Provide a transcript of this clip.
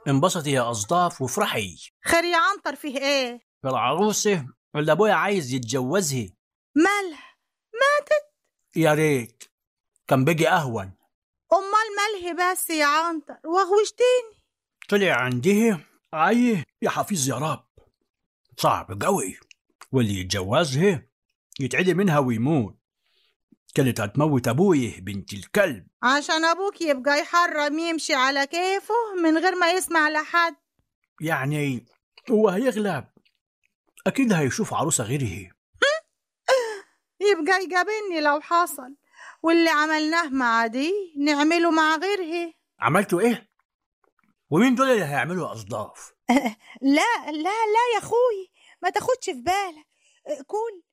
انبسطي يا أصداف وافرحي خير يا عنتر فيه ايه العروسة اللي أبويا عايز يتجوزها مالها ماتت يا ريت كان بيجي أهون امال مالها بس يا عنتر وغوشتني طلع عنديه عيه يا حفيظ يا رب صعب قوي واللي يتجوزها يتعدي منها ويموت كانت هتموت أبويه بنت الكلب عشان ابوك يبقى يحرم يمشي على كيفه من غير ما يسمع لحد يعني هو هيغلب أكيد هيشوف عروسة غيره يبقى يقابلني لو حصل واللي عملناه مع دي نعمله مع غيرها عملتوا إيه؟ ومين دول اللي هيعملوا أصداف؟ لا لا لا يا اخوي ما تاخدش في بالك كل